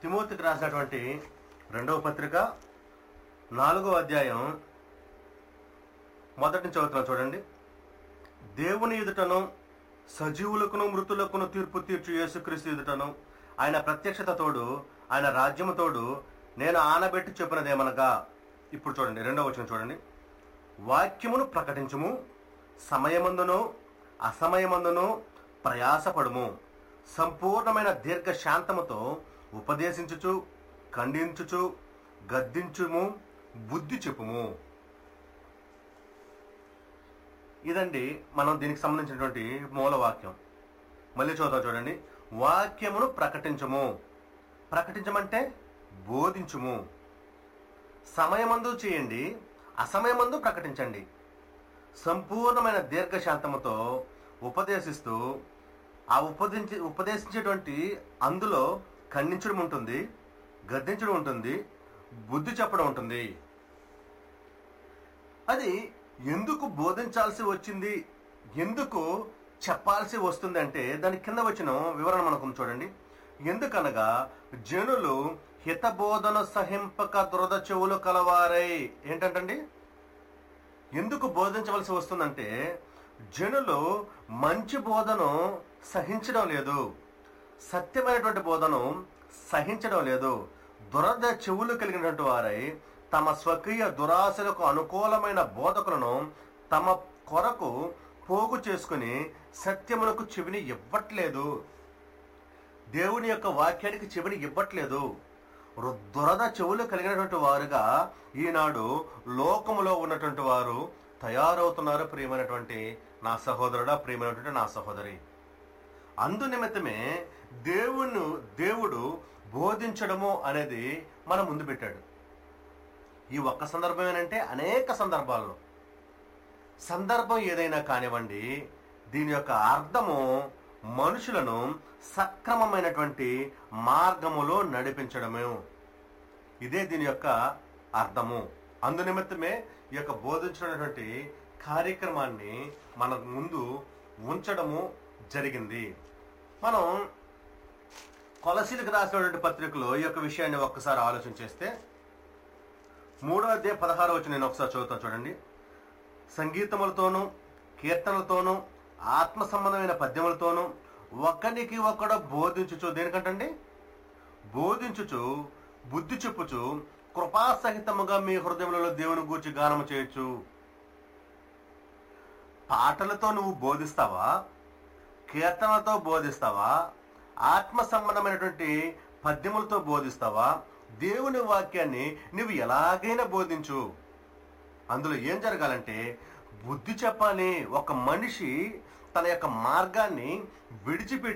తిమోతికి రాసినటువంటి రెండవ పత్రిక నాలుగో అధ్యాయం మొదటి నుంచి చదువుతున్నాం చూడండి దేవుని ఎదుటను సజీవులకును మృతులకును తీర్పు తీర్చు యేసుక్రీస్తు ఎదుటను ఆయన ప్రత్యక్షత తోడు ఆయన రాజ్యము తోడు నేను ఆనబెట్టి చెప్పినదేమనగా ఇప్పుడు చూడండి రెండవ వచనం చూడండి వాక్యమును ప్రకటించుము సమయమందును అసమయమందును ప్రయాసపడుము సంపూర్ణమైన దీర్ఘ శాంతముతో ఉపదేశించుచు ఖండించుచు గద్దించుము బుద్ధి చెప్పుము ఇదండి మనం దీనికి సంబంధించినటువంటి మూలవాక్యం మళ్ళీ చూద్దాం చూడండి వాక్యమును ప్రకటించము ప్రకటించమంటే బోధించుము సమయమందు చేయండి అసమయమందు ప్రకటించండి సంపూర్ణమైన దీర్ఘశాంతముతో ఉపదేశిస్తూ ఆ ఉపదించి ఉపదేశించేటువంటి అందులో ఖండించడం ఉంటుంది గద్దించడం ఉంటుంది బుద్ధి చెప్పడం ఉంటుంది అది ఎందుకు బోధించాల్సి వచ్చింది ఎందుకు చెప్పాల్సి వస్తుంది అంటే దాని కింద వచ్చిన వివరణ మనకు చూడండి ఎందుకనగా జనులు హితబోధన సహింపక దురద చెవులు కలవారై ఏంటంటండి ఎందుకు బోధించవలసి వస్తుందంటే జనులు మంచి బోధను సహించడం లేదు సత్యమైనటువంటి బోధను సహించడం లేదు దురద చెవులు కలిగినటువంటి వారై తమ స్వకీయ దురాశలకు అనుకూలమైన బోధకులను తమ కొరకు పోగు చేసుకుని సత్యమునకు చెవిని ఇవ్వట్లేదు దేవుని యొక్క వాక్యానికి చెవిని ఇవ్వట్లేదు రు- దురద చెవులు కలిగినటువంటి వారుగా ఈనాడు లోకములో ఉన్నటువంటి వారు తయారవుతున్నారు ప్రియమైనటువంటి నా సహోదరుడా ప్రియమైనటువంటి నా సహోదరి అందు నిమిత్తమే దేవుని దేవుడు బోధించడము అనేది మన ముందు పెట్టాడు ఈ ఒక్క సందర్భమేనంటే అనేక సందర్భాల్లో సందర్భం ఏదైనా కానివ్వండి దీని యొక్క అర్థము మనుషులను సక్రమమైనటువంటి మార్గములో నడిపించడమే ఇదే దీని యొక్క అర్థము అందు నిమిత్తమే ఈ యొక్క బోధించినటువంటి కార్యక్రమాన్ని మన ముందు ఉంచడము జరిగింది మనం కొలసీలకు రాసినటువంటి పత్రికలో ఈ యొక్క విషయాన్ని ఒక్కసారి ఆలోచన చేస్తే మూడో అధ్యాయ పదహారు వచ్చి నేను ఒకసారి చదువుతాను చూడండి సంగీతములతోనూ కీర్తనలతోనూ ఆత్మ సంబంధమైన పద్యములతోనూ ఒకరికి ఒకడు బోధించుచు దేనికంటండి బోధించుచు బుద్ధి చెప్పుచు కృపాసహితముగా మీ హృదయములలో దేవుని గూర్చి గానము చేయొచ్చు పాటలతో నువ్వు బోధిస్తావా కీర్తనలతో బోధిస్తావా ఆత్మ సంబంధమైనటువంటి పద్యములతో బోధిస్తావా దేవుని వాక్యాన్ని నువ్వు ఎలాగైనా బోధించు అందులో ఏం జరగాలంటే బుద్ధి చెప్పాలి ఒక మనిషి తన యొక్క మార్గాన్ని విడిచిపెట్టి